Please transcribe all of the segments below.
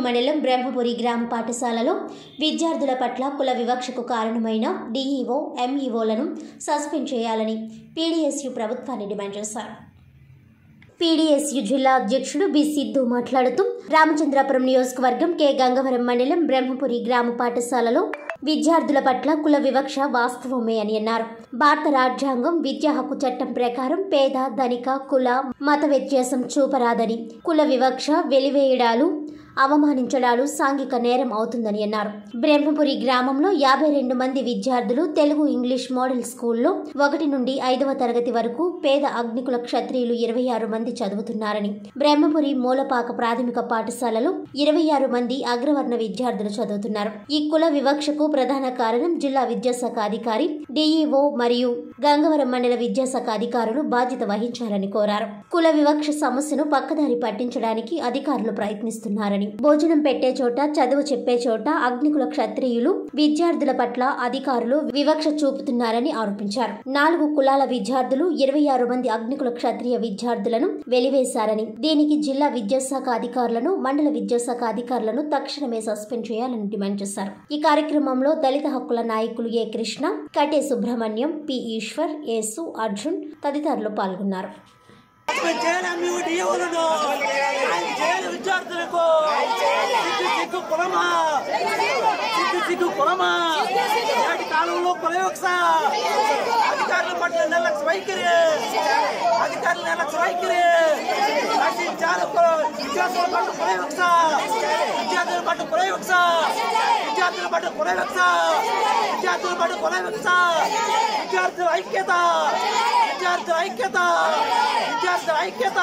మండలం బ్రహ్మపురి గ్రామ పాఠశాలలో విద్యార్థుల పట్ల కుల వివక్షకు కారణమైన డీఈఓ ఎంఈఓలను సస్పెండ్ చేయాలని పీడీఎస్యు ప్రభుత్వాన్ని డిమాండ్ చేశారు పీడీఎస్యు జిల్లా అధ్యక్షుడు బి సిద్ధు మాట్లాడుతూ రామచంద్రాపురం నియోజకవర్గం కె గంగవరం మండలం బ్రహ్మపురి గ్రామ పాఠశాలలో విద్యార్థుల పట్ల కుల వివక్ష వాస్తవమే అని అన్నారు భారత రాజ్యాంగం విద్యా హక్కు చట్టం ప్రకారం పేద ధనిక కుల మత వ్యత్యాసం చూపరాదని కుల వివక్ష వెలివేయడాలు అవమానించడాలు సాంఘిక నేరం అవుతుందని అన్నారు బ్రహ్మపురి గ్రామంలో యాభై రెండు మంది విద్యార్థులు తెలుగు ఇంగ్లీష్ మోడల్ స్కూల్లో ఒకటి నుండి ఐదవ తరగతి వరకు పేద అగ్నికుల క్షత్రియులు ఇరవై ఆరు మంది చదువుతున్నారని బ్రహ్మపురి మూలపాక ప్రాథమిక పాఠశాలలో ఇరవై ఆరు మంది అగ్రవర్ణ విద్యార్థులు చదువుతున్నారు ఈ కుల వివక్షకు ప్రధాన కారణం జిల్లా విద్యాశాఖ అధికారి డిఈఓ మరియు గంగవరం మండల విద్యాశాఖ అధికారులు బాధ్యత వహించాలని కోరారు కుల వివక్ష సమస్యను పక్కదారి పట్టించడానికి అధికారులు ప్రయత్నిస్తున్నారని భోజనం పెట్టే చోట చదువు చెప్పే చోట అగ్నికుల క్షత్రియులు విద్యార్థుల పట్ల అధికారులు వివక్ష చూపుతున్నారని ఆరోపించారు నాలుగు కులాల విద్యార్థులు ఇరవై ఆరు మంది అగ్నికుల క్షత్రియ విద్యార్థులను వెలివేశారని దీనికి జిల్లా విద్యాశాఖ అధికారులను మండల విద్యాశాఖ అధికారులను తక్షణమే సస్పెండ్ చేయాలని డిమాండ్ చేశారు ఈ కార్యక్రమంలో దళిత హక్కుల నాయకులు ఏ కృష్ణ కటే సుబ్రహ్మణ్యం పి ఈశ్వర్ యేసు అర్జున్ తదితరులు పాల్గొన్నారు చేయాలి డిఓలను ఆయన చేయాలి విద్యార్థులకు సిగ్గు సిగ్గు కులమా సిగ్గు సిగ్గు కులమా నేటి కాలంలో కులయోక్స అధికారుల పట్ల నిర్లక్ష్య వైఖరి అధికారుల నిర్లక్ష్య వైఖరి నశించాలి కుల- విద్యార్థుల పట్ల కులయోక్స విద్యార్థుల పట్ల కులయోక్స విద్యార్థుల పట్ల కులయోక్స విద్యార్థుల పట్ల కులయోక్స విద్యార్థుల ఐక్యత విద్యార్థుల ఐక్యత విద్యార్థుల ఐక్యత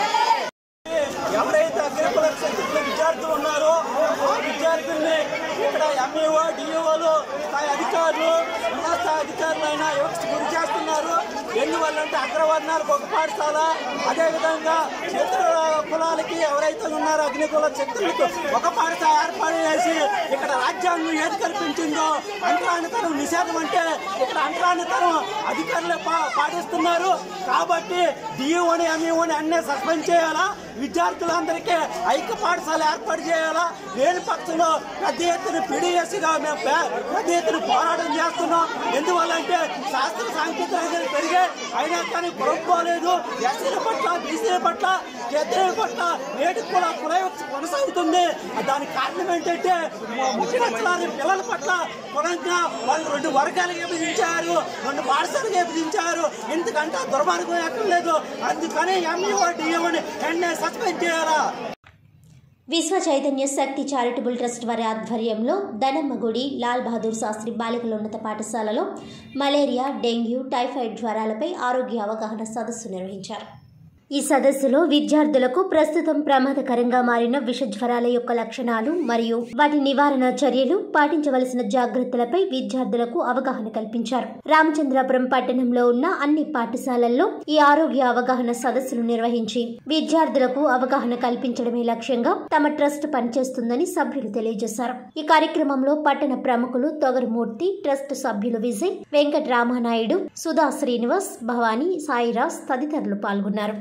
ఎవరైతే అగ్రకుల క్షేత్రంలో విద్యార్థులు ఉన్నారో ఆ విద్యార్థుల్ని ఇక్కడ ఎంఈఓ డిఓలు స్థాయి అధికారులు ఉన్నత స్థాయి అధికారులైన వివక్ష గురి చేస్తున్నారు ఎందువల్లంటే అగ్రవర్ణాలకు ఒక పాఠశాల అదేవిధంగా క్షేత్ర కులాలకి ఎవరైతే ఉన్నారో అగ్నికుల శక్తులకు ఒక పాఠశాల ఏర్పాటు చేసి ఇక్కడ రాజ్యాంగం ఏది కల్పించిందో అంటరానితనం నిషేధం అంటే ఇక్కడ అంటరానితనం అధికారులు పా- పాటిస్తున్నారు కాబట్టి డిఓని ఎంఈఓని అన్నీ సస్పెండ్ చేయాలా విద్యార్థులందరికీ ఐక్య పాఠశాల ఏర్పాటు చేయాలా లేని పక్షంలో పెద్ద ఎత్తున పీడిఎస్గా మేము పే- పెద్ద ఎత్తున పోరాటం చేస్తున్నాం ఎందువల్లంటే శాస్త్ర సాంకేతికతలు పెరిగాయి అయినా కానీ పొరపోలేదు ఎస్సీల పట్ల బీసీల పట్ల క్షత్రియుల పట్ల నేటికి కూడా కులయోక్తి కొనసాగుతుంది దానికి కారణం ఏంటంటే ముఖ్యమంత్రి పిల్లల పట్ల కులంగా వాళ్ళు రెండు వర్గాలుగా విభజించారు రెండు పాఠశాలగా విభజించారు ఎందుకంటే దుర్మార్గం ఎక్కడ లేదు అందుకని ఎంఈఓ డిఓని వెంటనే సస్పెండ్ చేయాలా విశ్వ చైతన్య శక్తి చారిటబుల్ ట్రస్ట్ వారి ఆధ్వర్యంలో దనమ్మగుడి లాల్ బహదూర్ శాస్త్రి బాలికల ఉన్నత పాఠశాలలో మలేరియా డెంగ్యూ టైఫాయిడ్ జ్వరాలపై ఆరోగ్య అవగాహన సదస్సు నిర్వహించారు ఈ సదస్సులో విద్యార్థులకు ప్రస్తుతం ప్రమాదకరంగా మారిన విష జ్వరాల యొక్క లక్షణాలు మరియు వాటి నివారణ చర్యలు పాటించవలసిన జాగ్రత్తలపై విద్యార్థులకు అవగాహన కల్పించారు రామచంద్రాపురం పట్టణంలో ఉన్న అన్ని పాఠశాలల్లో ఈ ఆరోగ్య అవగాహన సదస్సులు నిర్వహించి విద్యార్థులకు అవగాహన కల్పించడమే లక్ష్యంగా తమ ట్రస్ట్ పనిచేస్తుందని సభ్యులు తెలియజేశారు ఈ కార్యక్రమంలో పట్టణ ప్రముఖులు తొగరుమూర్తి ట్రస్ట్ సభ్యులు విజయ్ వెంకట రామానాయుడు సుధా శ్రీనివాస్ భవానీ సాయిరాజ్ తదితరులు పాల్గొన్నారు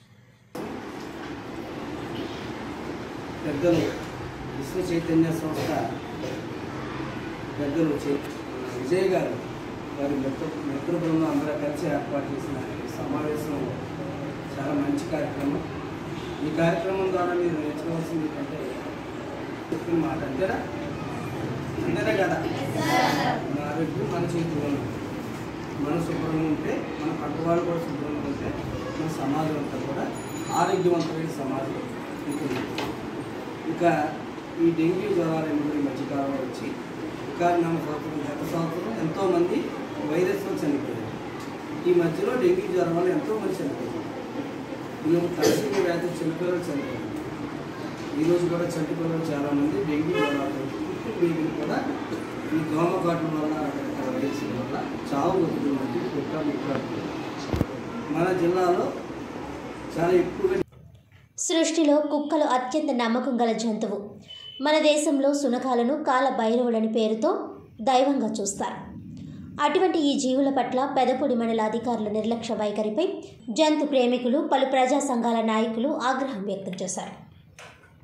పెద్దలు విశ్వ చైతన్య సంస్థ పెద్దలు చై- విజయ్ గారు వారి మిత్ర మిత్ర బృందం అందరూ కలిసి ఏర్పాటు చేసిన ఈ సమావేశం చాలా మంచి కార్యక్రమం ఈ కార్యక్రమం ద్వారా మీరు నేర్చుకోవాల్సింది ఏంటంటే చెప్పిన మాట అంతేనా అంతేనే కదా మన ఆరోగ్యం మన చేతిలో ఉంది. మన శుభ్రంగా ఉంటే మన పక్క వాళ్ళు కూడా శుభ్రంగా ఉంటే మన సమాజం అంతా కూడా ఆరోగ్యవంతమైన సమాజం ఉంటుంది ఇక ఈ డెంగ్యూ జ్వరాలు అనేవి ఈ మధ్యకాలంలో వచ్చి వికారనామ సంవత్సరం గత సంవత్సరం ఎంతోమంది వైరస్లో చనిపోయారు ఈ మధ్యలో డెంగ్యూ జ్వరం వల్ల ఎంతోమంది చనిపోయారు మేము తలసీమ వ్యాధి చిన్నపిల్లలు చనిపోయారు ఈరోజు కూడా చంటిపిల్లలు చాలామంది డెంగ్యూ జ్వరాలు పుట్టి బేబీలు కూడా ఈ దోమ కాటు వల్ల రకరకాల వైరస్ల వల్ల చావు వస్తుంది పుట్ట ముట్టాడు మన జిల్లాలో చాలా ఎక్కువగా సృష్టిలో కుక్కలు అత్యంత నమ్మకం గల జంతువు మన దేశంలో సునకాలను కాల భైరవులని పేరుతో దైవంగా చూస్తారు అటువంటి ఈ జీవుల పట్ల పెదపొడి మండల అధికారుల నిర్లక్ష్య వైఖరిపై జంతు ప్రేమికులు పలు ప్రజా సంఘాల నాయకులు ఆగ్రహం వ్యక్తం చేశారు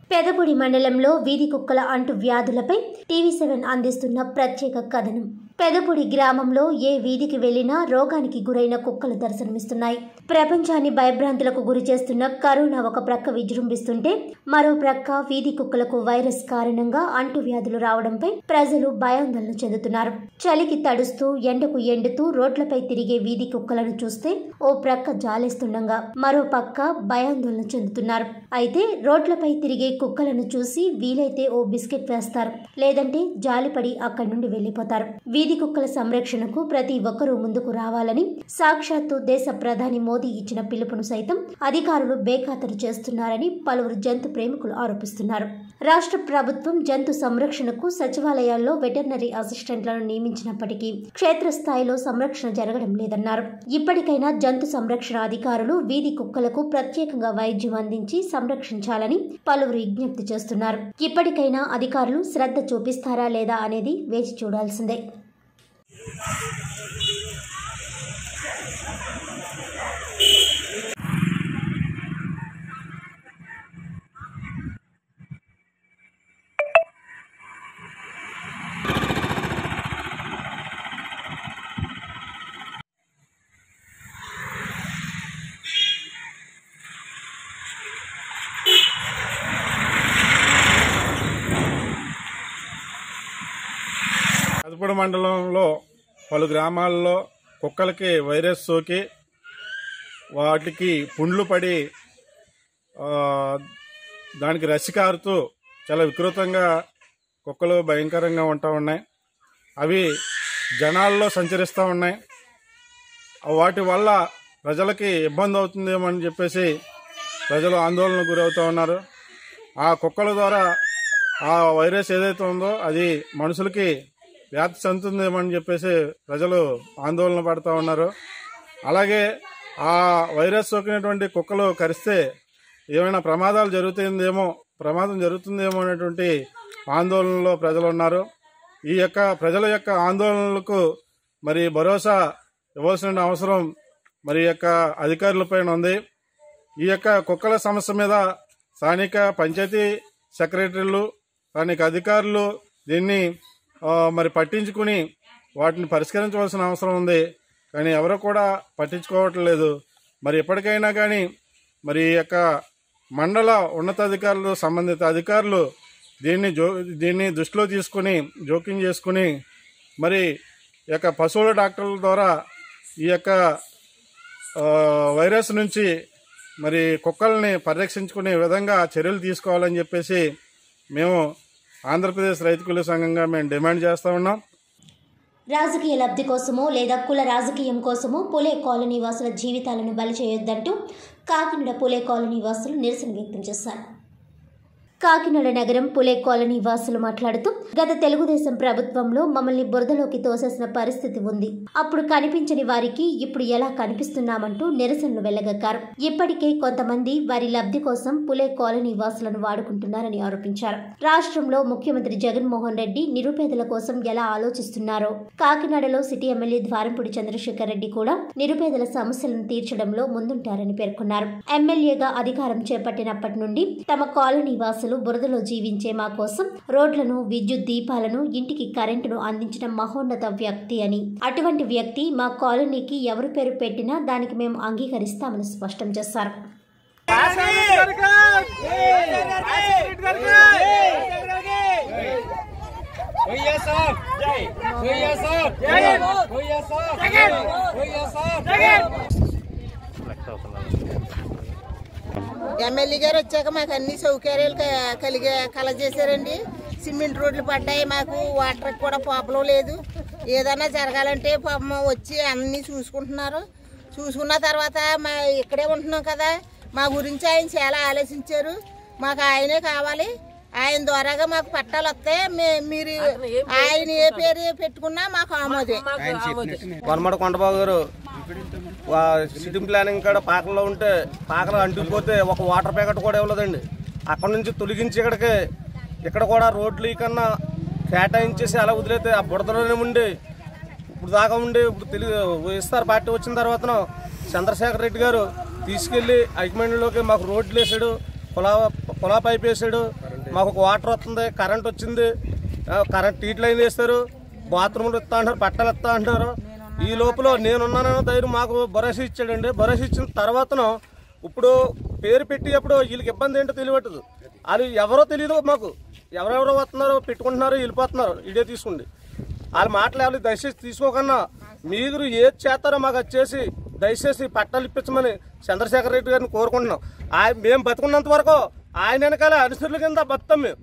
పెదపూడి మండలంలో వీధి కుక్కల అంటు వ్యాధులపై టీవీ సెవెన్ అందిస్తున్న ప్రత్యేక కథనం పెదపూడి గ్రామంలో ఏ వీధికి వెళ్లినా రోగానికి గురైన కుక్కలు దర్శనమిస్తున్నాయి ప్రపంచాన్ని భయభ్రాంతులకు గురి చేస్తున్న కరోనా ఒక ప్రక్క విజృంభిస్తుంటే మరో ప్రక్క వీధి కుక్కలకు వైరస్ కారణంగా అంటు వ్యాధులు రావడంపై ప్రజలు భయాందోళన చెందుతున్నారు చలికి తడుస్తూ ఎండకు ఎండుతూ రోడ్లపై తిరిగే వీధి కుక్కలను చూస్తే ఓ ప్రక్క జాలేస్తుండగా మరో పక్క భయాందోళన చెందుతున్నారు అయితే రోడ్లపై తిరిగే కుక్కలను చూసి వీలైతే ఓ బిస్కెట్ వేస్తారు లేదంటే జాలిపడి అక్కడి నుండి వెళ్లిపోతారు వీధి కుక్కల సంరక్షణకు ప్రతి ఒక్కరూ ముందుకు రావాలని సాక్షాత్తు దేశ ప్రధాని మోదీ ఇచ్చిన పిలుపును సైతం అధికారులు బేఖాతరు చేస్తున్నారని పలువురు జంతు ప్రేమికులు ఆరోపిస్తున్నారు రాష్ట్ర ప్రభుత్వం జంతు సంరక్షణకు సచివాలయాల్లో వెటర్నరీ అసిస్టెంట్లను నియమించినప్పటికీ క్షేత్రస్థాయిలో సంరక్షణ జరగడం లేదన్నారు ఇప్పటికైనా జంతు సంరక్షణ అధికారులు వీధి కుక్కలకు ప్రత్యేకంగా వైద్యం అందించి సంరక్షించాలని పలువురు విజ్ఞప్తి చేస్తున్నారు ఇప్పటికైనా అధికారులు శ్రద్ధ చూపిస్తారా లేదా అనేది వేచి చూడాల్సిందే అదుపుడు మండలంలో పలు గ్రామాల్లో కుక్కలకి వైరస్ సోకి వాటికి పుండ్లు పడి ఆ, దానికి రసి కారుతూ చాలా వికృతంగా కుక్కలు భయంకరంగా ఉంటా ఉన్నాయి అవి జనాల్లో సంచరిస్తూ ఉన్నాయి వాటి వల్ల ప్రజలకి ఇబ్బంది అవుతుందేమో అని చెప్పేసి ప్రజలు ఆందోళనకు గురవుతూ ఉన్నారు ఆ కుక్కల ద్వారా ఆ వైరస్ ఏదైతే ఉందో అది మనుషులకి వ్యాప్తి చెందుతుందేమో అని చెప్పేసి ప్రజలు ఆందోళన పడుతూ ఉన్నారు అలాగే ఆ వైరస్ సోకినటువంటి కుక్కలు కరిస్తే ఏమైనా ప్రమాదాలు జరుగుతుందేమో ప్రమాదం జరుగుతుందేమో అనేటువంటి ఆందోళనలో ప్రజలు ఉన్నారు ఈ యొక్క ప్రజల యొక్క ఆందోళనలకు మరి భరోసా ఇవ్వాల్సిన అవసరం మరి ఈ యొక్క అధికారులపైన ఉంది ఈ యొక్క కుక్కల సమస్య మీద స్థానిక పంచాయతీ సెక్రటరీలు స్థానిక అధికారులు దీన్ని ఆ, మరి పట్టించుకుని వాటిని పరిష్కరించవలసిన అవసరం ఉంది కానీ ఎవరు కూడా పట్టించుకోవట్లేదు మరి ఎప్పటికైనా కానీ మరి ఈ యొక్క మండల ఉన్నతాధికారులు సంబంధిత అధికారులు దీన్ని జో దీన్ని దృష్టిలో తీసుకుని జోక్యం చేసుకుని మరి ఈ యొక్క పశువుల డాక్టర్ల ద్వారా ఈ యొక్క ఆ, వైరస్ నుంచి మరి కుక్కల్ని పరిరక్షించుకునే విధంగా చర్యలు తీసుకోవాలని చెప్పేసి మేము ఆంధ్రప్రదేశ్ రైతు కూలీ సంఘంగా మేము డిమాండ్ చేస్తా ఉన్నాం రాజకీయ లబ్ధి కోసమో లేదా కుల రాజకీయం కోసమో పులే కాలనీ వాసుల జీవితాలను బలి చేయొద్దంటూ కాకినాడ పులే కాలనీ వాసులు నిరసన వ్యక్తం చేశారు కాకినాడ నగరం పులే కాలనీ వాసులు మాట్లాడుతూ గత తెలుగుదేశం ప్రభుత్వంలో మమ్మల్ని బురదలోకి తోసేసిన పరిస్థితి ఉంది అప్పుడు కనిపించని వారికి ఇప్పుడు ఎలా కనిపిస్తున్నామంటూ నిరసనలు వెళ్లగక్కారు ఇప్పటికే కొంతమంది వారి లబ్ధి కోసం పులే కాలనీ వాసులను వాడుకుంటున్నారని ఆరోపించారు రాష్ట్రంలో ముఖ్యమంత్రి జగన్మోహన్ రెడ్డి నిరుపేదల కోసం ఎలా ఆలోచిస్తున్నారో కాకినాడలో సిటీ ఎమ్మెల్యే ద్వారంపూడి చంద్రశేఖర్ రెడ్డి కూడా నిరుపేదల సమస్యలను తీర్చడంలో ముందుంటారని పేర్కొన్నారు ఎమ్మెల్యేగా అధికారం చేపట్టినప్పటి నుండి తమ కాలనీ వాసులు బురదలో జీవించే మా కోసం రోడ్లను విద్యుత్ దీపాలను ఇంటికి కరెంటును అందించిన మహోన్నత వ్యక్తి అని అటువంటి వ్యక్తి మా కాలనీకి ఎవరు పేరు పెట్టినా దానికి మేము అంగీకరిస్తామని స్పష్టం చేశారు ఎమ్మెల్యే గారు వచ్చాక మాకు అన్ని సౌకర్యాలు క- కలిగే కలజేశారండి సిమెంట్ రోడ్లు పడ్డాయి మాకు వాటర్ కూడా పాపలం లేదు ఏదైనా జరగాలంటే పాపం వచ్చి అన్ని చూసుకుంటున్నారు చూసుకున్న తర్వాత మా ఇక్కడే ఉంటున్నాం కదా మా గురించి ఆయన చాలా ఆలోచించారు మాకు ఆయనే కావాలి ఆయన ద్వారాగా మాకు పట్టాలు వస్తాయి మే- మీరు ఆయన ఏ పేరు పెట్టుకున్నా మాకు ఆమోదే వనమడ కొండబాబు గారు వా- సిటీ ప్లానింగ్ కాడ పాకలో ఉంటే పాకలు అంటుకుపోతే ఒక వాటర్ ప్యాకెట్ కూడా ఇవ్వలేదండి అక్కడ నుంచి తొలగించి ఇక్కడికి ఇక్కడ కూడా రోడ్లు ఈ కన్నా కేటాయించేసి అలా వదిలేతే ఆ బుడదలోనే ఉండి ఇప్పుడు దాకా ఉండి ఇప్పుడు తెలుగు ఇస్తారు పార్టీ వచ్చిన తర్వాత చంద్రశేఖర్ రెడ్డి గారు తీసుకెళ్లి హైకమాండ్లోకి మాకు రోడ్లు వేసాడు కుల కులా పైప్ వేసాడు మాకు ఒక వాటర్ వస్తుంది కరెంట్ వచ్చింది ఆ, కరెంట్ టీట్ లైన్ వేస్తారు బాత్రూమ్లు ఇస్తా అంటారు బట్టలు ఇస్తా అంటారు ఈ లోపల నేనున్నానన్న ధైర్యం మాకు భరోసా ఇచ్చాడండి భరోసా ఇచ్చిన తర్వాతను ఇప్పుడు పేరు పెట్టేటప్పుడు వీళ్ళకి ఇబ్బంది ఏంటో తెలియట్లేదు వాళ్ళు ఎవరో తెలియదు మాకు ఎవరెవరో వస్తున్నారో పెట్టుకుంటున్నారు వెళ్ళిపోతున్నారు ఇదే తీసుకోండి వాళ్ళ మాటలు ఎవరు దయచేసి తీసుకోకన్నా మీరు ఏది చేస్తారో మాకు వచ్చేసి దయచేసి పట్టాలు ఇప్పించమని చంద్రశేఖర రెడ్డి గారిని కోరుకుంటున్నాం ఆయన మేము బతుకున్నంత వరకు ఆయన వెనకాల అనుసరుల కింద బతాం మేము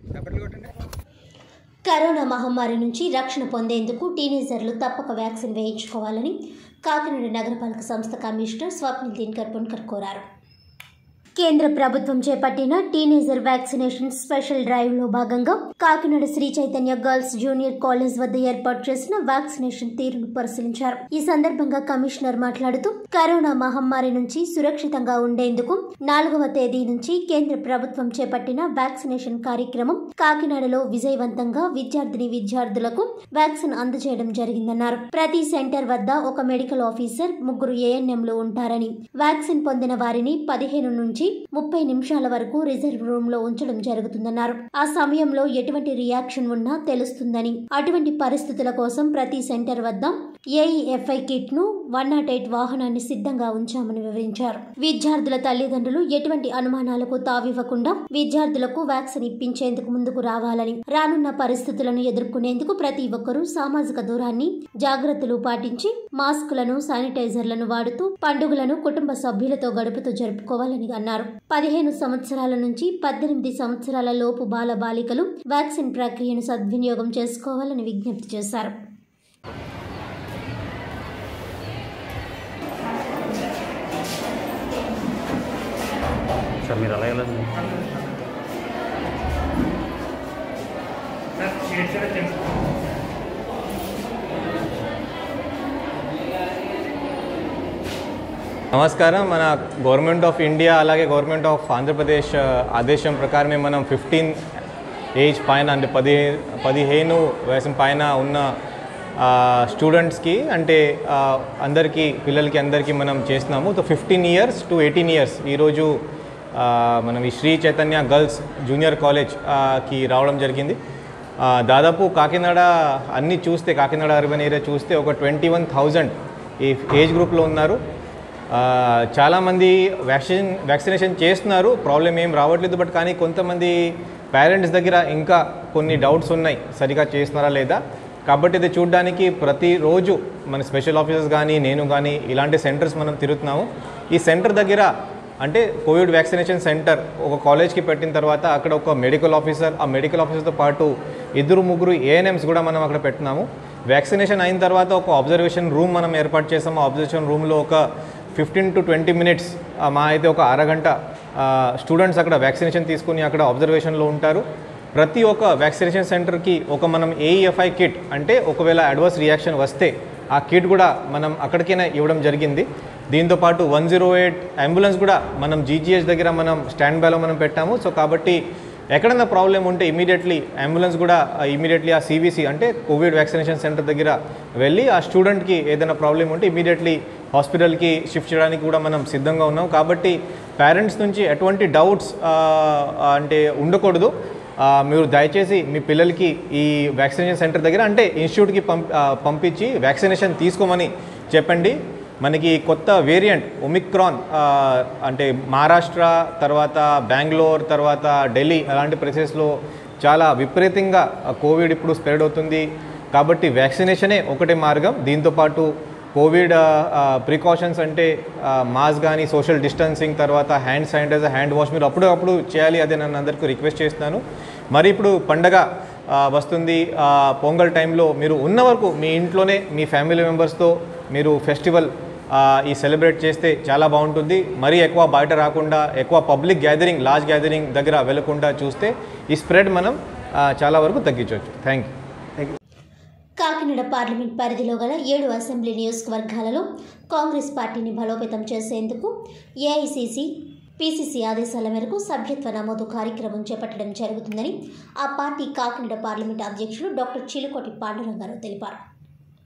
కరోనా మహమ్మారి నుంచి రక్షణ పొందేందుకు టీనేజర్లు తప్పక వ్యాక్సిన్ వేయించుకోవాలని కాకినాడ నగరపాలక సంస్థ కమిషనర్ స్వప్నిల్ దినకర్ పున్కర్ కోరారు కేంద్ర ప్రభుత్వం చేపట్టిన టీనేజర్ వ్యాక్సినేషన్ స్పెషల్ డ్రైవ్ లో భాగంగా Kakinada Sri Chaitanya girls junior college వద్ద ఏర్పాటు చేసిన వ్యాక్సినేషన్ తీరును పరిశీలించారు ఈ సందర్భంగా కమిషనర్ మాట్లాడుతూ కరోనా మహమ్మారి నుంచి సురక్షితంగా ఉండేందుకు నాలుగవ తేదీ నుంచి కేంద్ర ప్రభుత్వం చేపట్టిన వ్యాక్సినేషన్ కార్యక్రమం కాకినాడలో విజయవంతంగా విద్యార్థిని విద్యార్థులకు వ్యాక్సిన్ అందజేయడం జరిగిందన్నారు ప్రతి సెంటర్ వద్ద ఒక మెడికల్ ఆఫీసర్ ముగ్గురు ఏఎన్ఎంలు ఉంటారని వ్యాక్సిన్ పొందిన వారిని పదిహేను నుంచి ముప్పై నిమిషాల వరకు రిజర్వ్ రూమ్ లో ఉంచడం జరుగుతుందన్నారు ఆ సమయంలో ఎటువంటి రియాక్షన్ ఉన్నా తెలుస్తుందని అటువంటి పరిస్థితుల కోసం ప్రతి సెంటర్ వద్ద ఏఈఎఫ్ఐ కిట్ ను వన్ నాట్ ఎయిట్ వాహనాన్ని సిద్ధంగా ఉంచామని వివరించారు విద్యార్థుల తల్లిదండ్రులు ఎటువంటి అనుమానాలకు తావివ్వకుండా విద్యార్థులకు వ్యాక్సిన్ ఇప్పించేందుకు ముందుకు రావాలని రానున్న పరిస్థితులను ఎదుర్కొనేందుకు ప్రతి ఒక్కరూ సామాజిక దూరాన్ని జాగ్రత్తలు పాటించి మాస్కులను శానిటైజర్లను వాడుతూ పండుగలను కుటుంబ సభ్యులతో గడుపుతూ జరుపుకోవాలని అన్నారు పదిహేను సంవత్సరాల నుంచి పద్దెనిమిది సంవత్సరాల లోపు బాల బాలికలు వ్యాక్సిన్ ప్రక్రియను సద్వినియోగం చేసుకోవాలని విజ్ఞప్తి చేశారు సార్ మీరు అలా వెళ్ళండి నమస్కారం మన గవర్నమెంట్ ఆఫ్ ఇండియా అలాగే గవర్నమెంట్ ఆఫ్ ఆంధ్రప్రదేశ్ ఆ, ఆదేశం ప్రకారమే మనం ఫిఫ్టీన్ ఏజ్ పైన అంటే పది పదిహేను వయసు పైన ఉన్న ఆ, స్టూడెంట్స్కి అంటే ఆ, అందరికీ పిల్లలకి అందరికీ మనం చేస్తున్నాము so fifteen years to eighteen years ఈరోజు ఆ, మనం ఈ Sri Chaitanya girls junior college ఆ, కి రావడం జరిగింది ఆ, దాదాపు కాకినాడ అన్నీ చూస్తే కాకినాడ అర్బన్ ఏరియా చూస్తే ఒక ట్వంటీ వన్ థౌజండ్ ఈ ఏజ్ గ్రూప్లో ఉన్నారు ఆ, చాలామంది వ్యాక్సిన్ వ్యాక్సినేషన్ చేస్తున్నారు ప్రాబ్లం ఏం రావట్లేదు బట్ కానీ కొంతమంది పేరెంట్స్ దగ్గర ఇంకా కొన్ని డౌట్స్ ఉన్నాయి సరిగా చేస్తున్నారా లేదా కాబట్టి ఇది చూడడానికి ప్రతిరోజు మన స్పెషల్ ఆఫీసర్స్ కానీ నేను కానీ ఇలాంటి సెంటర్స్ మనం తిరుగుతున్నాము ఈ సెంటర్ దగ్గర అంటే కోవిడ్ వ్యాక్సినేషన్ సెంటర్ ఒక కాలేజ్కి పెట్టిన తర్వాత అక్కడ ఒక మెడికల్ ఆఫీసర్ ఆ మెడికల్ ఆఫీసర్తో పాటు ఇద్దరు ముగ్గురు ఏఎన్ఎంస్ కూడా మనం అక్కడ పెట్టినాము వ్యాక్సినేషన్ అయిన తర్వాత ఒక అబ్జర్వేషన్ రూమ్ మనం ఏర్పాటు చేసాము ఆ అబ్జర్వేషన్ రూమ్లో ఒక ఫిఫ్టీన్ టు ట్వంటీ మినిట్స్ మా అయితే ఒక అరగంట స్టూడెంట్స్ అక్కడ వ్యాక్సినేషన్ తీసుకుని అక్కడ అబ్జర్వేషన్లో ఉంటారు ప్రతి ఒక్క వ్యాక్సినేషన్ సెంటర్కి ఒక మనం ఏఈఎఫ్ఐ కిట్ అంటే ఒకవేళ అడ్వర్స్ రియాక్షన్ వస్తే ఆ కిట్ కూడా మనం అక్కడికైనా ఇవ్వడం జరిగింది దీంతోపాటు వన్ జీరో ఎయిట్ అంబులెన్స్ కూడా మనం జీజీహెచ్ దగ్గర మనం స్టాండ్ బైలో మనం పెట్టాము సో కాబట్టి ఎక్కడైనా ప్రాబ్లం ఉంటే ఇమీడియట్లీ అంబులెన్స్ కూడా ఇమీడియట్లీ ఆ సివిసి అంటే కోవిడ్ వ్యాక్సినేషన్ సెంటర్ దగ్గర వెళ్ళి ఆ స్టూడెంట్కి ఏదైనా ప్రాబ్లం ఉంటే ఇమీడియట్లీ హాస్పిటల్కి షిఫ్ట్ చేయడానికి కూడా మనం సిద్ధంగా ఉన్నాం కాబట్టి పేరెంట్స్ నుంచి ఎటువంటి డౌట్స్ అంటే ఉండకూడదు ఆ, మీరు దయచేసి మీ పిల్లలకి ఈ వ్యాక్సినేషన్ సెంటర్ దగ్గర అంటే ఇన్స్టిట్యూట్కి పంప్ ఆ, పంపించి వ్యాక్సినేషన్ తీసుకోమని చెప్పండి మనకి కొత్త వేరియంట్ ఒమిక్రాన్ ఆ, అంటే మహారాష్ట్ర తర్వాత బెంగళూరు తర్వాత ఢిల్లీ అలాంటి ప్లేసెస్లో చాలా విపరీతంగా ఆ, కోవిడ్ ఇప్పుడు స్ప్రెడ్ అవుతుంది కాబట్టి వ్యాక్సినేషనే ఒకటే మార్గం దీంతోపాటు కోవిడ్ ప్రికాషన్స్ అంటే మాస్క్ కానీ సోషల్ డిస్టెన్సింగ్ తర్వాత హ్యాండ్ శానిటైజర్ హ్యాండ్ వాష్ మీరు అప్పుడప్పుడు చేయాలి అదే నన్ను అందరికీ రిక్వెస్ట్ చేస్తున్నాను మరి ఇప్పుడు పండగ ఆ, వస్తుంది ఆ, పొంగల్ టైంలో మీరు ఉన్న వరకు మీ ఇంట్లోనే మీ ఫ్యామిలీ మెంబర్స్తో మీరు ఫెస్టివల్ ఆ, ఈ సెలబ్రేట్ చేస్తే చాలా బాగుంటుంది మరీ ఎక్కువ బయట రాకుండా ఎక్కువ పబ్లిక్ గ్యాదరింగ్ లార్జ్ గ్యాదరింగ్ దగ్గర వెళ్లకుండా చూస్తే ఈ స్ప్రెడ్ మనం ఆ, చాలా వరకు తగ్గించవచ్చు థ్యాంక్ యూ కాకినాడ పార్లమెంట్ పరిధిలో గల ఏడు అసెంబ్లీ నియోజకవర్గాలలో కాంగ్రెస్ పార్టీని బలోపేతం చేసేందుకు ఏఐసిసి పిసిసి ఆదేశాల మేరకు సభ్యత్వ నమోదు కార్యక్రమం చేపట్టడం జరుగుతుందని ఆ పార్టీ కాకినాడ పార్లమెంట్ అధ్యక్షులు డాక్టర్ చిలుకోటి పాండురంగారావు తెలిపారు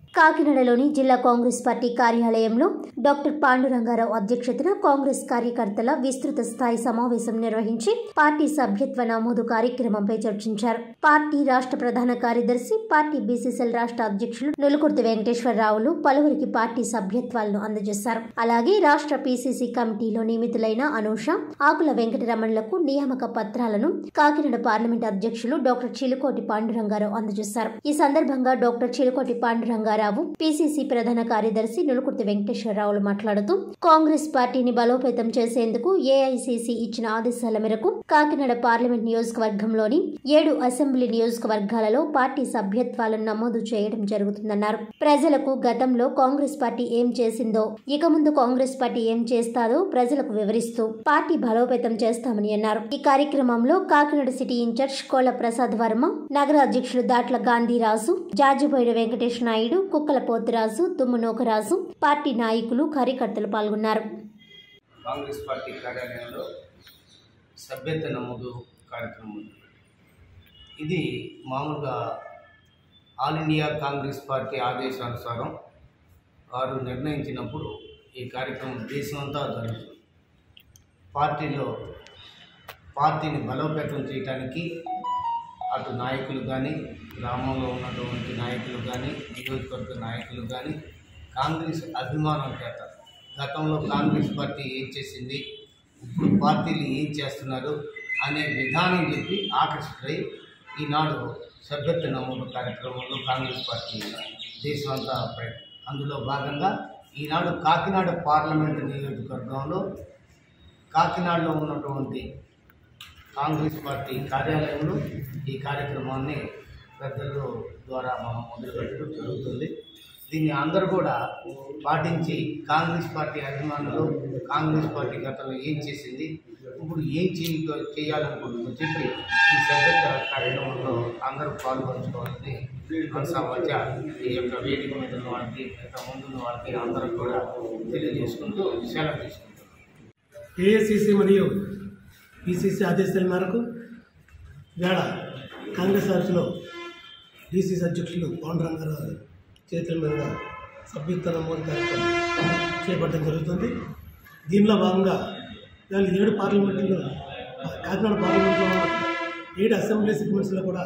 కాకినాడలోని జిల్లా కాంగ్రెస్ పార్టీ కార్యాలయంలో డాక్టర్ పాండురంగారావు అధ్యక్షతన కాంగ్రెస్ కార్యకర్తల విస్తృత స్థాయి సమావేశం నిర్వహించి పార్టీ సభ్యత్వ నమోదు కార్యక్రమంపై చర్చించారు పార్టీ రాష్ట్ర ప్రధాన కార్యదర్శి పార్టీ బీసీసీఎల్ రాష్ట్ర అధ్యక్షులు నులుకుర్తి వెంకటేశ్వరరావులు పలువురికి పార్టీ సభ్యత్వాలను అందజేశారు అలాగే రాష్ట్ర పీసీసీ కమిటీలో నియమితులైన అనూష ఆకుల వెంకటరమణులకు నియామక పత్రాలను కాకినాడ పార్లమెంట్ అధ్యక్షులు డాక్టర్ చిలుకోటి పాండురంగారావు అందజేశారు ఈ సందర్భంగా డాక్టర్ చిలుకోటి పాండురంగారావు పీసీసీ ప్రధాన కార్యదర్శి నులుకుర్తి వెంకటేశ్వరరావులు మాట్లాడుతూ కాంగ్రెస్ పార్టీని బలోపేతం చేసేందుకు ఏఐసీసీ ఇచ్చిన ఆదేశాల మేరకు కాకినాడ పార్లమెంట్ నియోజకవర్గంలోని ఏడు అసెంబ్లీ నియోజకవర్గాలలో పార్టీ సభ్యత్వాలను నమోదు చేయడం జరుగుతుందన్నారు ప్రజలకు గతంలో కాంగ్రెస్ పార్టీ ఏం చేసిందో ఇక ముందు కాంగ్రెస్ పార్టీ ఏం చేస్తాదో ప్రజలకు వివరిస్తూ పార్టీ బలోపేతం చేస్తామని అన్నారు ఈ కార్యక్రమంలో కాకినాడ సిటీ ఇన్ఛార్జ్ కోళ్ల ప్రసాద్ వర్మ నగర అధ్యక్షులు దాట్ల గాంధీరాజు జార్జిబోయిన వెంకటేష్ నాయుడు కుక్కల పోతురాజు తుమ్ము నోకరాజు పార్టీ నాయకులు కార్యకర్తలు పాల్గొన్నారు కాంగ్రెస్ పార్టీ కార్యాలయంలో సభ్యత్వ నమోదు కార్యక్రమం ఉంది. ఇది మామూలుగా ఆల్ ఇండియా కాంగ్రెస్ పార్టీ ఆదేశానుసారం వారు నిర్ణయించినప్పుడు ఈ కార్యక్రమం దేశమంతా జరుగుతుంది పార్టీలో పార్టీని బలోపేతం చేయడానికి అటు నాయకులు కానీ గ్రామంలో ఉన్నటువంటి నాయకులు కానీ నియోజకవర్గ నాయకులు కానీ కాంగ్రెస్ అభిమానం చేత గతంలో కాంగ్రెస్ పార్టీ ఏం చేసింది ఇప్పుడు పార్టీలు ఏం చేస్తున్నారు అనే విధానం చెప్పి ఆకర్షితులై ఈనాడు సభ్యత్వ నమోదు కార్యక్రమంలో కాంగ్రెస్ పార్టీ దేశమంతా ప్రయత్నం అందులో భాగంగా ఈనాడు కాకినాడ పార్లమెంటు నియోజకవర్గంలో కాకినాడలో ఉన్నటువంటి కాంగ్రెస్ పార్టీ కార్యాలయంలో ఈ కార్యక్రమాన్ని పెద్దల ద్వారా మనం మొదలుపెట్టడం జరుగుతుంది దీన్ని అందరూ కూడా పాటించి కాంగ్రెస్ పార్టీ అభిమానులు కాంగ్రెస్ పార్టీ గతంలో ఏం చేసింది ఇప్పుడు ఏం చేయ చేయాలనుకుంటుందో చెప్పి ఈ సభ్యత్వ కార్యక్రమంలో అందరూ పాల్గొంచుకోవాలని మనసా మధ్య ఈ యొక్క వేదిక మీద ఉన్న వాళ్ళకి మిగతా ముందున్న వాళ్ళకి అందరూ కూడా తెలియజేసుకుంటూ సెలవు తీసుకుంటాం ఏఐసిసి మరియు పిసిసి ఆదేశాల మేరకు వేళ కాంగ్రెస్ ఆఫీసులో డిసిసి అధ్యక్షులు పవన్ రంగారావు చేతుల మీద సభ్యత్వ నమోదు కార్యక్రమం చేపట్టడం జరుగుతుంది దీనిలో భాగంగా ఇవాళ ఏడు పార్లమెంట్లో కాకినాడ పార్లమెంట్లో ఉన్న ఏడు అసెంబ్లీ సెగ్మెంట్స్లో కూడా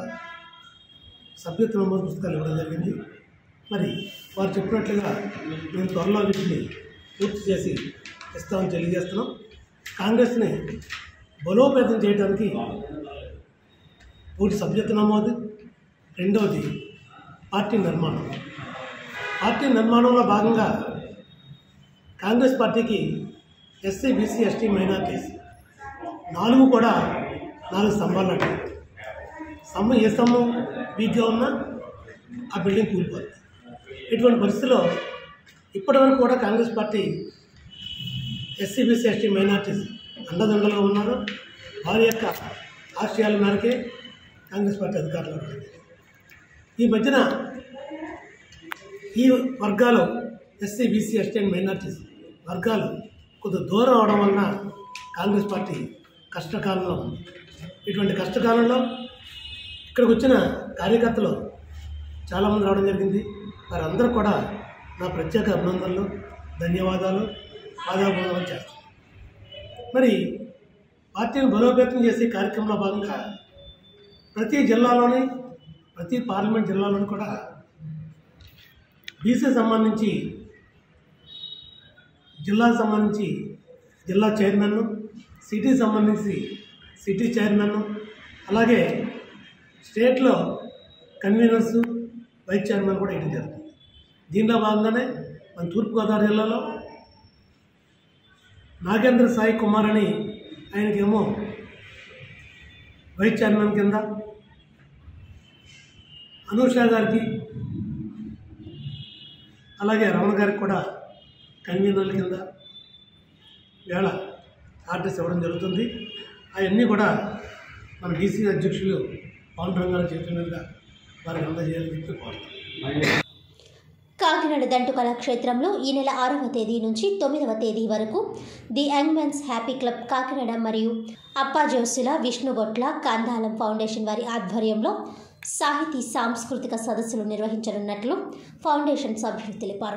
సభ్యత్వ నమోదు పుస్తకాలు ఇవ్వడం జరిగింది మరి వారు చెప్పినట్లుగా మేము త్వరలో వీటిని పూర్తి చేసి ఇస్తామని తెలియజేస్తున్నాం కాంగ్రెస్ని బలోపేతం చేయడానికి ఒకటి సభ్యత్వ నమోదు రెండవది పార్టీ నిర్మాణం పార్టీ నిర్మాణంలో భాగంగా కాంగ్రెస్ పార్టీకి ఎస్సీ బీసీ ఎస్టీ మైనార్టీస్ నాలుగు కూడా నాలుగు స్తంభాలు నట్టు స్తంభం ఏ స్తంభం వీక్గా ఉన్నా ఆ బిల్డింగ్ కూలిపోతుంది ఇటువంటి పరిస్థితిలో ఇప్పటివరకు కూడా Congress party SC BC ST minorities అండదండలుగా ఉన్నారు వారి యొక్క ఆశయాల మేరకే కాంగ్రెస్ పార్టీ అధికారంలో ఉంది ఈ మధ్యన ఈ వర్గాలు SC BC ST and minorities వర్గాలు కొంత దూరం అవడం వలన కాంగ్రెస్ పార్టీ కష్టకాలంలో ఉంది ఇటువంటి కష్టకాలంలో ఇక్కడికి వచ్చిన కార్యకర్తలు చాలామంది రావడం జరిగింది వారందరూ కూడా నా ప్రత్యేక అభినందనలు ధన్యవాదాలు పాదాభివందనం చేస్తాను మరి పార్టీని బలోపేతం చేసే కార్యక్రమంలో భాగంగా ప్రతి జిల్లాలోని ప్రతి పార్లమెంట్ జిల్లాలోని కూడా బీసీ సంబంధించి జిల్లాకు సంబంధించి జిల్లా చైర్మన్ సిటీ సంబంధించి సిటీ చైర్మన్ అలాగే స్టేట్లో కన్వీనర్స్ వైస్ చైర్మన్ కూడా ఇవ్వడం జరుగుతుంది దీనిలో భాగంగానే మన తూర్పుగోదావరి జిల్లాలో నాగేంద్ర సాయి కుమార్ అని ఆయనకేమో వైస్ చైర్మన్ కింద అనూష గారికి అలాగే రమణ గారికి కూడా కన్వీనర్ల కింద వేళ ఆర్డర్స్ ఇవ్వడం జరుగుతుంది అవన్నీ కూడా మన డీసీ అధ్యక్షులు పవన్ రంగారావు చేతుల మీద వారికి అందజేయాలని చెప్పి కోరుతాం కాకినాడ దంటు కళాక్షేత్రంలో ఈ నెల ఆరవ తేదీ నుంచి తొమ్మిదవ తేదీ వరకు the young men's happy club Kakinada మరియు అప్పాజోసుల విష్ణుగొట్ల కందాలం ఫౌండేషన్ వారి ఆధ్వర్యంలో సాహితీ సాంస్కృతిక సదస్సులు నిర్వహించనున్నట్లు ఫౌండేషన్ సభ్యులు తెలిపారు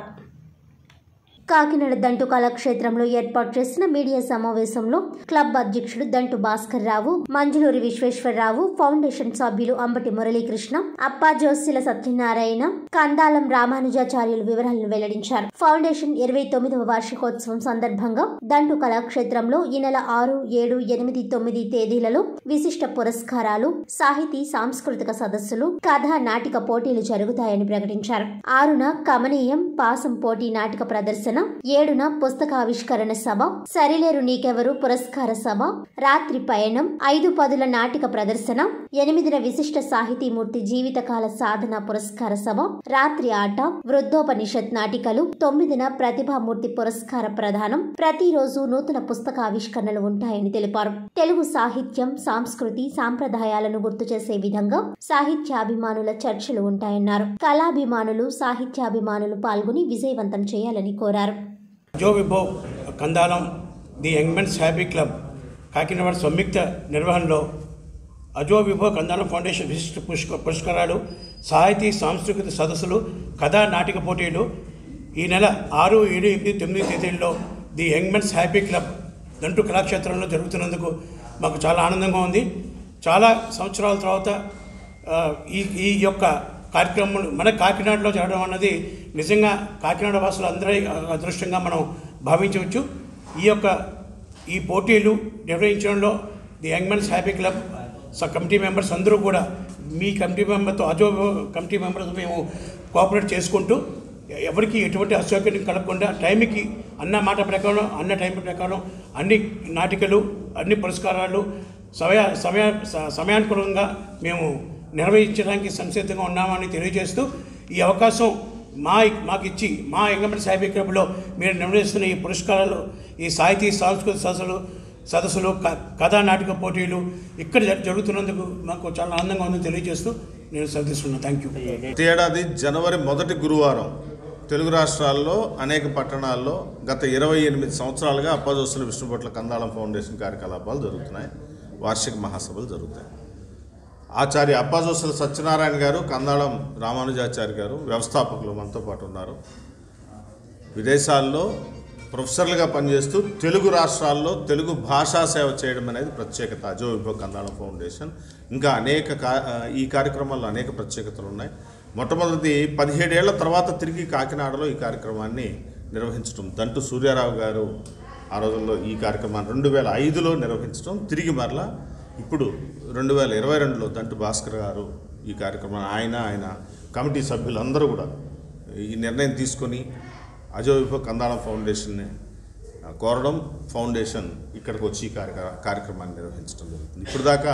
కాకినాడ దంటు కళాక్షేత్రంలో ఏర్పాటు చేసిన మీడియా సమావేశంలో క్లబ్ అధ్యక్షుడు దంటు భాస్కర్ రావు మంజులూరి విశ్వేశ్వరరావు ఫౌండేషన్ సభ్యులు అంబటి మురళీకృష్ణ అప్పా జోసిల సత్యనారాయణ కందాలం రామానుజాచార్యులు వివరాలను వెల్లడించారు ఫౌండేషన్ ఇరవై తొమ్మిదవ వార్షికోత్సవం సందర్భంగా దండు కళాక్షేత్రంలో ఈ నెల ఆరు ఏడు ఎనిమిది తొమ్మిది తేదీలలో విశిష్ట పురస్కారాలు సాహితీ సాంస్కృతిక సదస్సులు కథా నాటిక పోటీలు జరుగుతాయని ప్రకటించారు ఆరున కమనీయం పాసం పోటీ నాటిక ప్రదర్శన ఏడున పుస్తకావిష్కరణ సభ సరిలేరు నీకెవరు పురస్కార సభ రాత్రి పయనం ఐదు పదుల నాటిక ప్రదర్శన ఎనిమిదిన విశిష్ట సాహితీమూర్తి జీవితకాల సాధన పురస్కార సభ రాత్రి ఆట వృద్ధోపనిషత్ నాటికలు తొమ్మిదిన ప్రతిభామూర్తి పురస్కార ప్రదానం ప్రతిరోజు నూతన పుస్తకావిష్కరణలు ఉంటాయని తెలిపారు తెలుగు సాహిత్యం సంస్కృతి సాంప్రదాయాలను గుర్తు చేసే విధంగా సాహిత్యాభిమానుల చర్చలు ఉంటాయన్నారు కళాభిమానులు సాహిత్యాభిమానులు పాల్గొని విజయవంతం చేయాలని కోరారు Jo Vibho Kandalam the young men's happy club Kakinada సంయుక్త నిర్వహణలో అజో విభో కందాలం ఫౌండేషన్ విశిష్ట పుష్క పురస్కారాలు సాహితీ సాంస్కృతిక సదస్సులు కథా నాటిక పోటీలు ఈ నెల ఆరు ఏడు ఎనిమిది తొమ్మిది తేదీల్లో the young men's happy club Dantu కళాక్షేత్రంలో జరుగుతున్నందుకు మాకు చాలా ఆనందంగా ఉంది చాలా సంవత్సరాల తర్వాత ఆ, ఈ ఈ యొక్క కార్యక్రమం మన కాకినాడలో జరగడం అన్నది నిజంగా కాకినాడ వాసులు అందరి అదృష్టంగా మనం భావించవచ్చు ఈ యొక్క ఈ పోటీలు నిర్వహించడంలో the young men's happy club స కమిటీ మెంబర్స్ అందరూ కూడా మీ కమిటీ మెంబర్తో అజో కమిటీ మెంబర్స్ మేము కోఆపరేట్ చేసుకుంటూ ఎవరికి ఎటువంటి అసౌకర్యం కలగకుండా టైంకి అన్న మాట ప్రకారం అన్న టైం ప్రకారం అన్ని నాటికలు అన్ని పురస్కారాలు సమయ సమయ స- సమయానుకూలంగా మేము నిర్వహించడానికి సంసిద్ధంగా ఉన్నామని తెలియజేస్తూ ఈ అవకాశం మా మాకు ఇచ్చి మా ఎంగమెంట్ సాహిబీ క్లబ్లో మీరు నిర్వహిస్తున్న ఈ పురస్కారాలు ఈ సాహితీ సాంస్కృతిక సదస్సులు సదస్సులు క- కథా నాటక పోటీలు ఇక్కడ జరు- జరుగుతున్నందుకు మాకు చాలా ఆనందంగా ఉందని తెలియజేస్తూ నేను శ్రద్ధిస్తున్నాను థ్యాంక్ యూ ప్రతి ఏడాది జనవరి మొదటి గురువారం తెలుగు రాష్ట్రాల్లో అనేక పట్టణాల్లో గత ఇరవై ఎనిమిది సంవత్సరాలుగా అప్పాజోసుల విష్ణుభట్ల కందాళం ఫౌండేషన్ కార్యకలాపాలు జరుగుతున్నాయి వార్షిక మహాసభలు జరుగుతాయి ఆచార్య అప్పాజోసుల సత్యనారాయణ గారు కందాళం రామానుజాచార్య గారు వ్యవస్థాపకులు మనతో పాటు ఉన్నారు విదేశాల్లో ప్రొఫెసర్లుగా పనిచేస్తూ తెలుగు రాష్ట్రాల్లో తెలుగు భాషా సేవ చేయడం అనేది ప్రత్యేకత అజో విభో కందాళం ఫౌండేషన్ ఇంకా అనేక కా ఈ కార్యక్రమాల్లో అనేక ప్రత్యేకతలు ఉన్నాయి మొట్టమొదటి పదిహేడేళ్ల తర్వాత తిరిగి కాకినాడలో ఈ కార్యక్రమాన్ని నిర్వహించడం దంటు సూర్యారావు గారు ఆ రోజుల్లో ఈ కార్యక్రమాన్ని రెండు వేల ఐదులో నిర్వహించడం తిరిగి మరలా ఇప్పుడు రెండు వేల ఇరవై రెండులో దంటు భాస్కర్ గారు ఈ కార్యక్రమాన్ని ఆయన ఆయన కమిటీ సభ్యులందరూ కూడా ఈ నిర్ణయం తీసుకొని అజో విభో కందాళం ఫౌండేషన్ని ఆ, కోరడం ఫౌండేషన్ ఇక్కడికి వచ్చి ఈ కార్య కార్యక్రమాన్ని నిర్వహించడం జరుగుతుంది ఇప్పుడు దాకా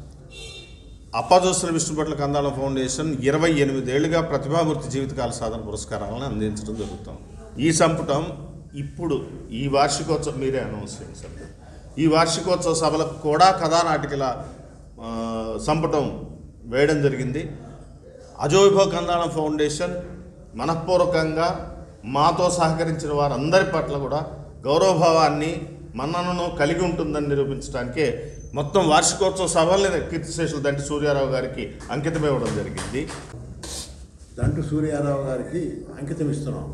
అప్పాజోసుల విష్ణుపట్ల కందాళం ఫౌండేషన్ ఇరవై ఎనిమిదేళ్లుగా ప్రతిభామూర్తి జీవితకాల సాధన పురస్కారాలను అందించడం జరుగుతాం ఈ సంపుటం ఇప్పుడు ఈ వార్షికోత్సవం మీరే అనౌన్స్ చేయండి సార్ ఈ వార్షికోత్సవ సభలకు కూడా కథానాటికల ఆ, సంపుటం వేయడం జరిగింది అజోవిభవ కందాళం ఫౌండేషన్ మనఃపూర్వకంగా మాతో సహకరించిన వారందరి పట్ల కూడా గౌరవభావాన్ని మన్ననను కలిగి ఉంటుందని నిరూపించడానికే మొత్తం వార్షికోత్సవ సభల్ని కీర్తిశేషులు దంటి సూర్యారావు గారికి అంకితం ఇవ్వడం జరిగింది దంటు సూర్యారావు గారికి అంకితం ఇస్తున్నాం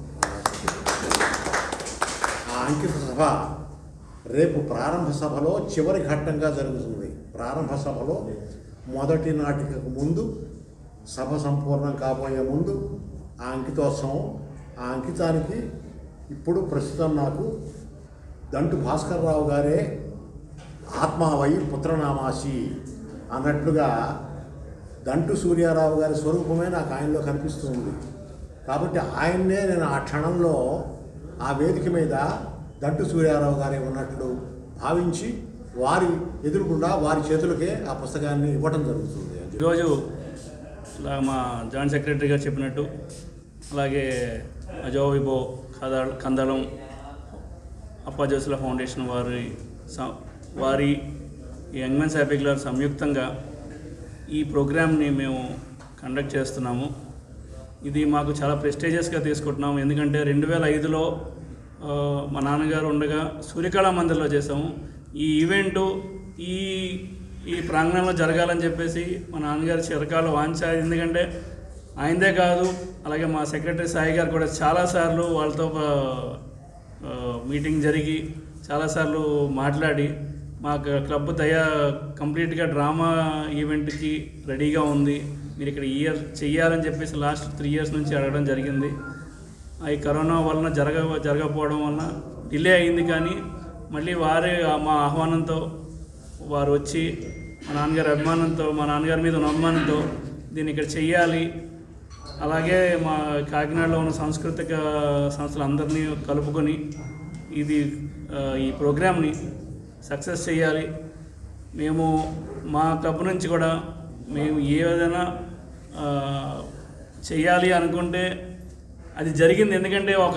ఆ అంకిత సభ రేపు ప్రారంభ సభలో చివరి ఘట్టంగా జరుగుతుంది ప్రారంభ సభలో మొదటి నాటికకు ముందు సభ సంపూర్ణం కాబోయే ముందు ఆ అంకితోత్సవం ఆ అంకితానికి ఇప్పుడు ప్రస్తుతం నాకు దంటు భాస్కర్ రావు గారే ఆత్మావై పుత్రనామాసి అన్నట్లుగా దంటు సూర్యారావు గారి స్వరూపమే నాకు ఆయనలో కనిపిస్తుంది కాబట్టి ఆయన్నే నేను ఆ క్షణంలో ఆ వేదిక మీద దంటు సూర్యారావు గారే ఉన్నట్లు భావించి వారి ఎదురుగుండా వారి చేతులకే ఆ పుస్తకాన్ని ఇవ్వటం జరుగుతుంది ఈరోజు ఇలా మా జాయింట్ సెక్రటరీ గారు చెప్పినట్టు అలాగే అజో విబో కథ కందళం అప్పాజోసుల ఫౌండేషన్ వారి స- వారి యంగ్ మెన్స్ హ్యాపీ క్లబ్ సంయుక్తంగా ఈ ప్రోగ్రామ్ని మేము కండక్ట్ చేస్తున్నాము ఇది మాకు చాలా ప్రెస్టేజియస్గా తీసుకుంటున్నాము ఎందుకంటే రెండు వేల ఐదులో ఆ, మా నాన్నగారు ఉండగా సూర్యకళా మందిర్లో చేసాము ఈ ఈవెంటు ఈ ఈ ప్రాంగణంలో జరగాలని చెప్పేసి మా నాన్నగారి చిరకాల వాంఛ ఎందుకంటే ఆయనదే కాదు అలాగే మా సెక్రటరీ సాయి గారు కూడా చాలాసార్లు వాళ్ళతో ఆ, ఆ, మీటింగ్ జరిగి చాలాసార్లు మాట్లాడి మా క- క్లబ్ తయా కంప్లీట్గా డ్రామా ఈవెంట్కి రెడీగా ఉంది మీరు ఇక్కడ ఇయర్ చెయ్యాలని చెప్పేసి లాస్ట్ త్రీ ఇయర్స్ నుంచి అడగడం జరిగింది ఈ కరోనా వలన జరగ జరగకపోవడం వలన డిలే అయింది కానీ మళ్ళీ వారే మా ఆహ్వానంతో వారు వచ్చి మా నాన్నగారి అభిమానంతో మా నాన్నగారి మీద ఉన్న అభిమానంతో దీన్ని ఇక్కడ చెయ్యాలి అలాగే మా కాకినాడలో ఉన్న సాంస్కృతిక సంస్థలందరినీ కలుపుకొని ఇది ఆ, ఈ ప్రోగ్రామ్ని సక్సెస్ చేయాలి మేము మా క్లబ్ నుంచి కూడా మేము ఏదైనా ఆ, చెయ్యాలి అనుకుంటే అది జరిగింది ఎందుకంటే ఒక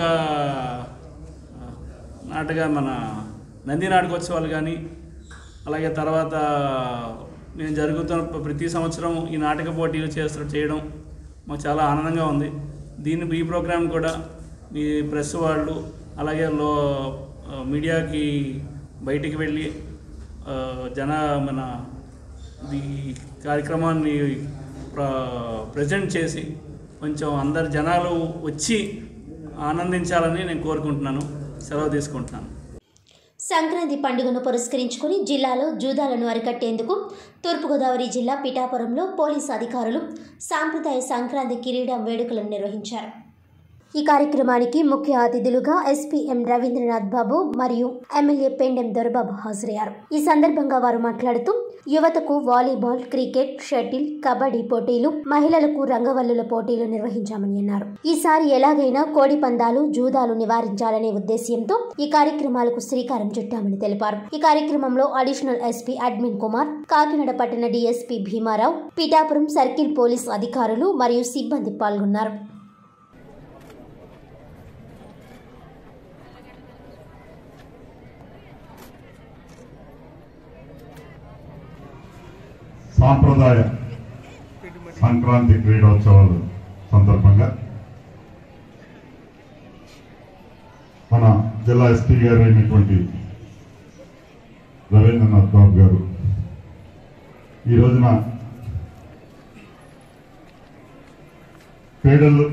ఆ, నాటక మన నంది నాటకోత్సవాలు కానీ అలాగే తర్వాత మేము జరుగుతున్న ప్రతి సంవత్సరం ఈ నాటక పోటీలు చేస్తూ చేయడం మాకు చాలా ఆనందంగా ఉంది దీన్ని ఈ ప్రోగ్రాం కూడా మీ ప్రెస్ వాళ్ళు అలాగే లో ఆ, మీడియాకి బయటికి వెళ్ళి ఆ, జన మన ఈ కార్యక్రమాన్ని ప్ర ప్రజెంట్ చేసి కొంచెం అందరు జనాలు వచ్చి ఆనందించాలని నేను కోరుకుంటున్నాను సెలవు తీసుకుంటున్నాను సంక్రాంతి పండుగను పురస్కరించుకుని జిల్లాలో జూదాలను అరికట్టేందుకు తూర్పుగోదావరి జిల్లా పిఠాపురంలో పోలీసు అధికారులు సాంప్రదాయ సంక్రాంతి కిరీడం వేడుకలను నిర్వహించారు ఈ కార్యక్రమానికి ముఖ్య అతిథులుగా ఎస్పీ ఎం రవీంద్రనాథ్ బాబు మరియు ఎమ్మెల్యే పెండెం దొరబాబు హాజరయ్యారు ఈ సందర్భంగా వారు మాట్లాడుతూ యువతకు వాలీబాల్ క్రికెట్ షటిల్ కబడ్డీ పోటీలు మహిళలకు రంగవల్లుల పోటీలు నిర్వహించామని అన్నారు ఈసారి ఎలాగైనా కోడి పందాలు జూదాలు నివారించాలనే ఉద్దేశ్యంతో ఈ కార్యక్రమాలకు శ్రీకారం చుట్టామని తెలిపారు ఈ కార్యక్రమంలో additional SP admin Kumar Kakinada పట్టణ DSP Bhimarao Pithapuram circle police అధికారులు మరియు సిబ్బంది పాల్గొన్నారు సాంప్రదాయ సంక్రాంతి క్రీడోత్సవాలు సందర్భంగా మన జిల్లా ఎస్పీ గారు అయినటువంటి రవీంద్రనాథ్ బాబు గారు ఈ రోజున క్రీడలు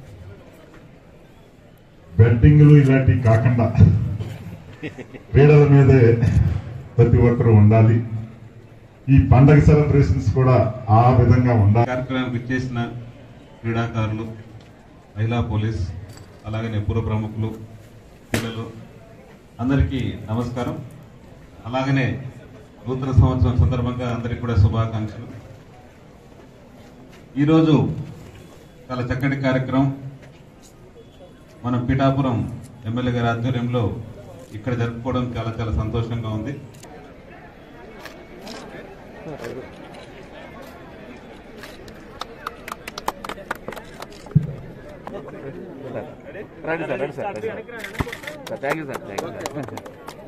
బెట్టింగ్లు ఇలాంటివి కాకుండా క్రీడల మీదే ప్రతి ఒక్కరూ ఉండాలి ఈ పండగ సెలబ్రేషన్స్ కూడా ఆ విధంగా ఉండాలి కార్యక్రమానికి ఇచ్చేసిన క్రీడాకారులు మహిళా పోలీస్ అలాగనే పూర్వ ప్రముఖులు పిల్లలు అందరికీ నమస్కారం అలాగనే నూతన సంవత్సరం సందర్భంగా అందరికీ కూడా శుభాకాంక్షలు ఈరోజు చాలా చక్కటి కార్యక్రమం మన పిఠాపురం ఎమ్మెల్యే గారి ఆధ్వర్యంలో ఇక్కడ జరుపుకోవడం చాలా చాలా సంతోషంగా ఉంది రండి సార్ రండి సార్ రండి sir thank you sir thank you sir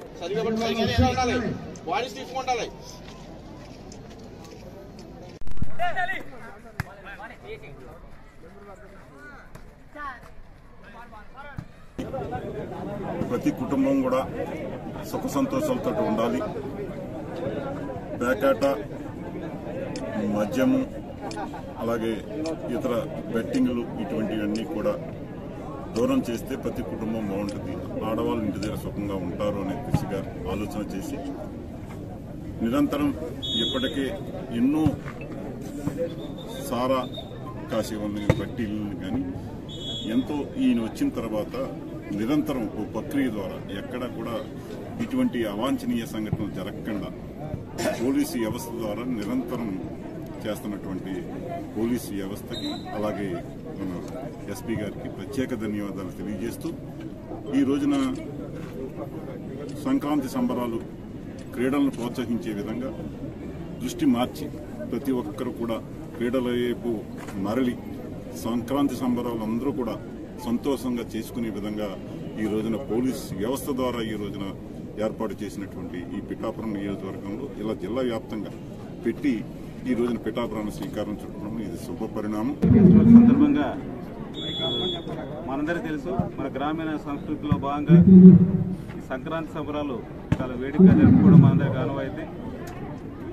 voice తీసుకుంటాలి ప్రతి కుటుంబం కూడా సుఖ సంతోషాలతో ఉండాలి పేకాట మద్యము అలాగే ఇతర బెట్టింగ్లు ఇటువంటివన్నీ కూడా దూరం చేస్తే ప్రతి కుటుంబం బాగుంటుంది ఆడవాళ్ళు ఇంటి దగ్గర సుఖంగా ఉంటారు అనే దిశగా ఆలోచన చేసి నిరంతరం ఇప్పటికే ఎన్నో సారా కాసేవాళ్ళని బట్టీలను కానీ ఎంతో ఈయన వచ్చిన తర్వాత నిరంతరం ఓ ప్రక్రియ ద్వారా ఎక్కడ కూడా ఇటువంటి అవాంఛనీయ సంఘటనలు జరగకుండా పోలీసు వ్యవస్థ ద్వారా నిరంతరం చేస్తున్నటువంటి పోలీసు వ్యవస్థకి అలాగే మన ఎస్పీ గారికి ప్రత్యేక ధన్యవాదాలు తెలియజేస్తూ ఈ రోజున సంక్రాంతి సంబరాలు క్రీడలను ప్రోత్సహించే విధంగా దృష్టి మార్చి ప్రతి ఒక్కరు కూడా క్రీడల వైపు మరలి సంక్రాంతి సంబరాలు అందరూ కూడా సంతోషంగా చేసుకునే విధంగా ఈ రోజున పోలీస్ వ్యవస్థ ద్వారా ఈ రోజున ఏర్పాటు చేసినటువంటి ఈ పిఠాపురం నియోజకవర్గంలో ఇలా జిల్లా వ్యాప్తంగా పెట్టి ఈ రోజున పిఠాపురాన్ని శ్రీకారం చుట్టడం ఇది శుభ పరిణామం ఫెస్టివల్ సందర్భంగా మనందరికీ తెలుసు మన గ్రామీణ సంస్కృతిలో భాగంగా ఈ సంక్రాంతి సంబరాలు చాలా వేడికగా జరుపుకోవడం మనందరికీ అనువైతే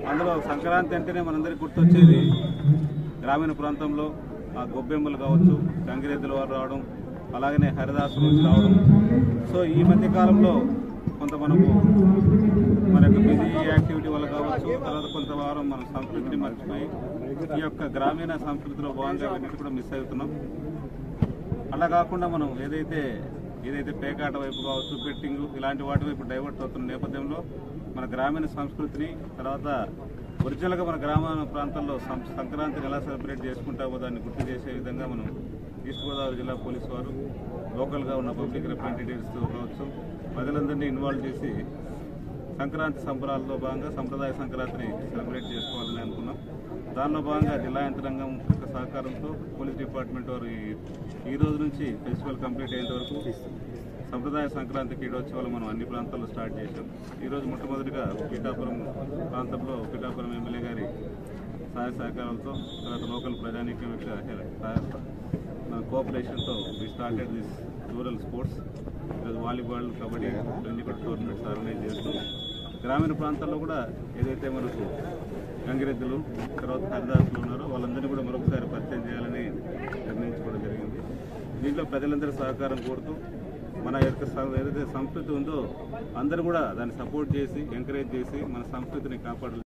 అందులో సంక్రాంతి అంటేనే మనందరికీ గుర్తొచ్చేది గ్రామీణ ప్రాంతంలో ఆ గొబ్బెమ్మలు కావచ్చు గంగిరెద్దుల వారు రావడం అలాగనే హరిదాసు నుంచి రావడం సో ఈ మధ్య కాలంలో కొంత మనకు మన యొక్క బిజీ యాక్టివిటీ వల్ల కావచ్చు తర్వాత కొంత వారం మన సంస్కృతిని మర్చిపోయి ఈ యొక్క గ్రామీణ సంస్కృతిలో భాగంగా వీటిని కూడా మిస్ అవుతున్నాం అలా కాకుండా మనం ఏదైతే ఏదైతే పేకాట వైపు కావచ్చు బెట్టింగ్ ఇలాంటి వాటి వైపు డైవర్ట్ అవుతున్న నేపథ్యంలో మన గ్రామీణ సంస్కృతిని తర్వాత ఒరిజినల్గా మన గ్రామీణ ప్రాంతాల్లో సం- సంక్రాంతిని ఎలా సెలబ్రేట్ చేసుకుంటామో దాన్ని గుర్తు చేసే విధంగా మనం ఈస్ట్ గోదావరి జిల్లా పోలీసు వారు లోకల్గా ఉన్న పబ్లిక్ రిప్రజెంటేటివ్స్తో కావచ్చు ప్రజలందరినీ ఇన్వాల్వ్ చేసి సంక్రాంతి సంబరాల్లో భాగంగా సంప్రదాయ సంక్రాంతిని సెలబ్రేట్ చేసుకోవాలని అనుకున్నాం దానిలో భాగంగా జిల్లా యంత్రాంగం యొక్క సహకారంతో పోలీస్ డిపార్ట్మెంట్ వారు ఈ- ఈ రోజు నుంచి ఫెస్టివల్ కంప్లీట్ అయ్యేంత వరకు సంప్రదాయ సంక్రాంతి క్రీడోత్సవాలు మనం అన్ని ప్రాంతాల్లో స్టార్ట్ చేశాం ఈ రోజు మొట్టమొదటిగా పీఠాపురం ప్రాంతంలో పీఠాపురం ఎమ్మెల్యే గారి సహాయ సహకారాలతో తర్వాత లోకల్ ప్రజానీకం యొక్క హె- సహాయ మన కోఆపరేషన్తో we started this rural sports ఈరోజు వాలీబాల్ కబడ్డీ ఇవన్నీ కూడా టోర్నమెంట్స్ ఆర్గనైజ్ చేస్తూ గ్రామీణ ప్రాంతాల్లో కూడా ఏదైతే మనకు గంగిరెద్దులు తర్వాత హరిదాసులు ఉన్నారో వాళ్ళందరినీ కూడా మరొకసారి పరిచయం చేయాలని నిర్ణయించుకోవడం జరిగింది దీంట్లో ప్రజలందరి సహకారం కోరుతూ మన యొక్క సం- ఏదైతే సంస్కృతి ఉందో అందరూ కూడా దాన్ని సపోర్ట్ చేసి ఎంకరేజ్ చేసి మన సంస్కృతిని కాపాడాలి